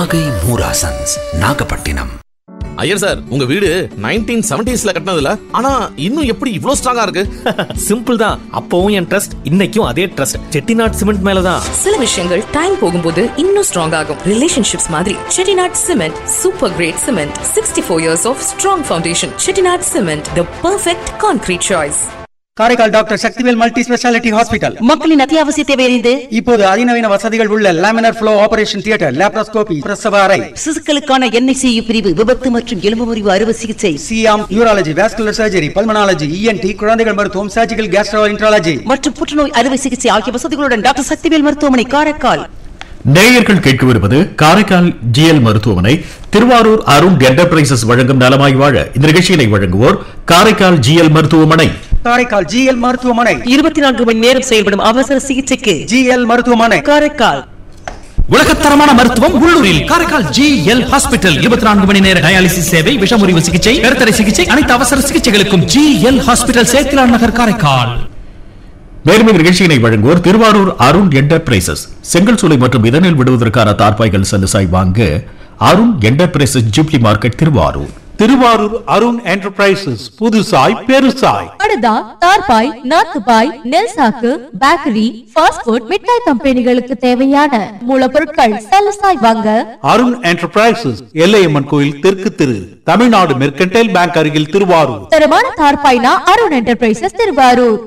நாகை மூராசன்ஸ் நாகப்பட்டினம் ஐயர் சார் உங்க வீடு நைன்டீன் செவன்டிஸ்ல கட்டினதுல ஆனா இன்னும் எப்படி இவ்ளோ ஸ்ட்ராங்கா இருக்கு சிம்பிள் தான் அப்பவும் என் ட்ரஸ்ட் இன்னைக்கும் அதே ட்ரஸ்ட் செட்டிநாட் சிமெண்ட் மேலதான் சில விஷயங்கள் டைம் போகும்போது இன்னும் ஸ்ட்ராங் ஆகும் ரிலேஷன்ஷிப்ஸ் மாதிரி Chettinad cement super grade cement sixty four years of strong foundation Chettinad cement the perfect concrete choice Karaikal doctor Sakthivel multi speciality hospital மக்களின் அத்தியாவசிய தேவையறிந்து இப்போது அதிநவீன வசதிகள் உள்ள laminar flow operation theatre laparoscopy பிரசவ அறை சிசுக்களுக்கான என்ஐசியு பிரிவு விபத்து மற்றும் எலும்பு முறிவு அறுவை சிகிச்சை சியாம் urology vascular surgery pulmonology ENT குழந்தைகள் மருத்துவம் சர்ஜிக்கல் கேஸ்ட்ரோஎன்ட்ராலஜி மற்றும் புற்றுநோய் அறுவை சிகிச்சை ஆகிய வசதிகளுடன் டாக்டர் சக்திவேல் மருத்துவமனை காரைக்கால் நேயர்கள் கேட்கவிருப்பது காரைக்கால் ஜிஎல் மருத்துவமனை திருவாரூர் அருண் என்டர்பிரைசஸ் வழங்கும் நலமாய் வாழ இந்த நிகழ்ச்சியினை வழங்குவோர் காரைக்கால் ஜிஎல் மருத்துவமனை காரைக்கால் ஜிஎல் மருத்துவமனை இருபத்தி நான்கு மணி நேரம் செயல்படும் அவசர சிகிச்சைக்கு ஜிஎல் மருத்துவமனை காரைக்கால் உலகத்தரமான மருத்துவம் உள்ளூரில் காரைக்கால் ஜி எல் ஹாஸ்பிட்டல் இருபத்தி நான்கு மணி நேர டயாலிசிஸ் சேவை விஷமுறிவு சிகிச்சை கருத்தடை சிகிச்சை அனைத்து அவசர சிகிச்சைகளுக்கும் ஜி எல் ஹாஸ்பிட்டல் சேத்திலான் நகர் காரைக்கால் மேலும் இந்த நிகழ்ச்சியினை வழங்குவோர் திருவாரூர் அருண் என்டர்பிரைசஸ் செங்கல் சூளை மற்றும் இதனில் விடுவதற்கான தார்பாய்கள் சலுசாய் வாங்க Arun enterprises jubilee market Thiruvarur Thiruvarur Arun enterprises புதுசாய் பெருசாய் படுதா தார்பாய் நாத்துபாய் நெல் சாக்கு பேக்கரி ஃபாஸ்ட் ஃபுட் மிட்டாய் கம்பெனிகளுக்கு தேவையான மூலப்பொருட்கள் சலசாய் வாங்க அருண் என்டர்பிரைசஸ் எல்லையம்மன் கோயில் தெற்கு திரு தமிழ்நாடு மெர்கன்டைல் பேங்க் அருகில் திருவாரூர் தரமான தார்பாய்னா அருண் என்டர்பிரைசஸ் திருவாரூர்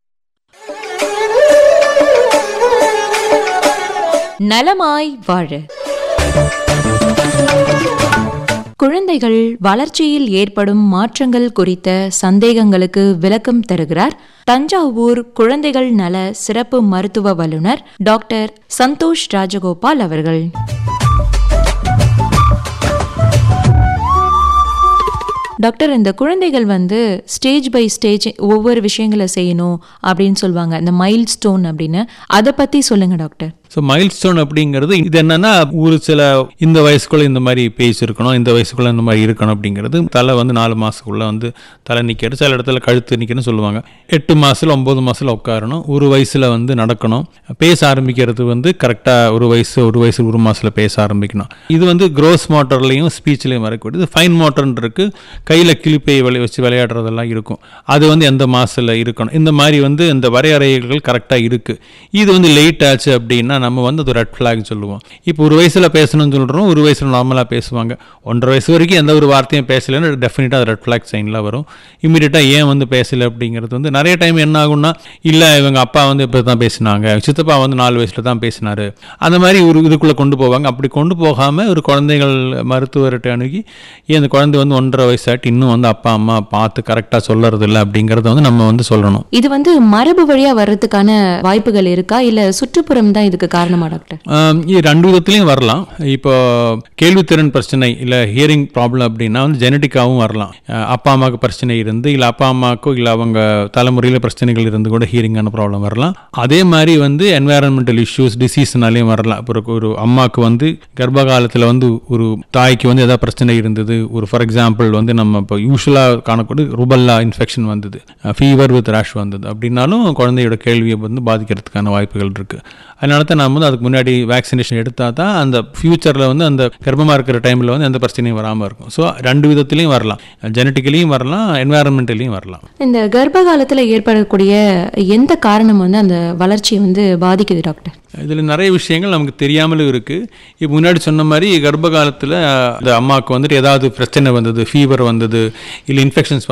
நலமாய் வாழ குழந்தைகள் வளர்ச்சியில் ஏற்படும் மாற்றங்கள் குறித்த சந்தேகங்களுக்கு விளக்கம் தருகிறார் தஞ்சாவூர் குழந்தைகள் நல சிறப்பு மருத்துவ வல்லுநர் டாக்டர் சந்தோஷ் ராஜகோபால் அவர்கள் டாக்டர் இந்த குழந்தைகள் வந்து ஸ்டேஜ் பை ஸ்டேஜ் ஒவ்வொரு விஷயங்களை செய்யணும் அப்படின்னு சொல்லுவாங்க இந்த மைல் ஸ்டோன் அப்படின்னு அதை பற்றி சொல்லுங்க டாக்டர் ஸோ மைல் ஸ்டோன் அப்படிங்கிறது இது என்னன்னா ஒரு சில இந்த வயசுக்குள்ள இந்த மாதிரி பேஸ் இருக்கணும் இந்த வயசுக்குள்ள இந்த மாதிரி இருக்கணும் அப்படிங்கிறது தலை வந்து நாலு மாசத்துக்குள்ள வந்து தலை நிற்கிறது சில இடத்துல கழுத்து நிற்கணும்னு சொல்லுவாங்க எட்டு மாசத்துல ஒன்பது மாசத்துல உட்காரணும் ஒரு வயசுல வந்து நடக்கணும் பேச ஆரம்பிக்கிறது வந்து கரெக்டாக ஒரு வயசு ஒரு வயசு ஒரு மாசத்துல பேச ஆரம்பிக்கணும் இது வந்து க்ரோஸ் மோட்டர்லையும் ஸ்பீச்லையும் வரக்கூடியது ஃபைன் மோட்டர்னு இருக்கு கையில் கிளிப்பை விளை வச்சு விளையாடுறதெல்லாம் இருக்கும் அது வந்து எந்த மாசத்துல இருக்கணும் இந்த மாதிரி வந்து இந்த வரையறைகள் கரெக்டாக இருக்கு இது வந்து லேட் ஆச்சு அப்படின்னா நம்ம வந்து அது ரெட் ஃப்ளாக் சொல்லுவோம் இப்போ ஒரு வயசில் பேசணும்னு சொல்கிறோம் ஒரு வயசில் நார்மலாக பேசுவாங்க ஒன்றரை வயசு வரைக்கும் எந்த ஒரு வார்த்தையும் பேசலைன்னு டெஃபினட்டாக அது ரெட் ஃப்ளாக் சைனில் வரும் இமீடியட்டாக ஏன் வந்து பேசலை அப்படிங்கிறது வந்து நிறைய டைம் என்ன ஆகும்னா இல்லை இவங்க அப்பா வந்து இப்போ தான் பேசினாங்க சித்தப்பா வந்து நாலு வயசில் தான் பேசினாரு அந்த மாதிரி ஒரு இதுக்குள்ளே கொண்டு போவாங்க அப்படி கொண்டு போகாமல் ஒரு குழந்தைகள் மருத்துவர்கிட்ட அணுகி ஏன் இந்த குழந்தை வந்து ஒன்றரை வயசாட்டி இன்னும் வந்து அப்பா அம்மா பார்த்து கரெக்டாக சொல்லறது இல்லை அப்படிங்கிறத வந்து நம்ம வந்து சொல்லணும் இது வந்து மரபு வழியா வர்றதுக்கான வாய்ப்புகள் இருக்கா இல்ல சுற்றுப்புறம் தான் இதுக்கு காரணமா டாக்டர் ஆம், இது ரெண்டு விதத்துலையும் வரலாம் இப்போ கேள்வித்திறன் பிரச்சனை இல்லை ஹியரிங் ப்ராப்ளம் அப்படின்னா வந்து ஜெனட்டிக்காகவும் வரலாம் அஹ் அப்பா அம்மாவுக்கு பிரச்சனை இருந்து இல்லை அப்பா அம்மாவுக்கோ இல்லை அவங்க தலைமுறையில் பிரச்சனைகள் இருந்து கூட ஹியரிங்கான ப்ராப்ளம் வரலாம் அதே மாதிரி வந்து என்வாயரன்மெண்டல் இஷ்யூஸ் டிசீஸ்னாலையும் வரலாம் இப்போ ஒரு- ஒரு அம்மாவுக்கு வந்து கர்ப்ப காலத்தில் வந்து ஒரு தாய்க்கு வந்து ஏதாவது பிரச்சனை இருந்தது ஒரு ஃபார் எக்ஸாம்பிள் வந்து நம்ம இப்போ யூஸ்வலாக காணக்கூடிய ருபல்லா இன்ஃபெக்ஷன் வந்தது ஃபீவர் வித் ரேஷ் வந்தது அப்படின்னாலும் குழந்தையோட கேள்வியை வந்து பாதிக்கிறதுக்கான வாய்ப்புகள் இருக்குது அதனால தான் நம்ம வந்து அதுக்கு முன்னாடி வேக்சினேஷன் எடுத்தால் தான் அந்த ஃப்யூச்சரில் வந்து அந்த கர்ப்பமாக இருக்கிற டைமில் வந்து எந்த பிரச்சனையும் வராமல் இருக்கும் ஸோ ரெண்டு விதத்துலையும் வரலாம் ஜெனட்டிக்கலியும் வரலாம் என்வாயரன்மெண்டலையும் வரலாம் இந்த கர்ப்ப காலத்துல ஏற்படக்கூடிய எந்த காரணம் வந்து அந்த வளர்ச்சியை வந்து பாதிக்குது டாக்டர் இதில் நிறைய விஷயங்கள் நமக்கு தெரியாமலும் இருக்குது இப்போ முன்னாடி சொன்ன மாதிரி கர்ப்ப காலத்தில் அந்த அம்மாவுக்கு வந்துட்டு ஏதாவது பிரச்சனை வந்தது ஃபீவர் வந்தது இல்லை இன்ஃபெக்ஷன்ஸ்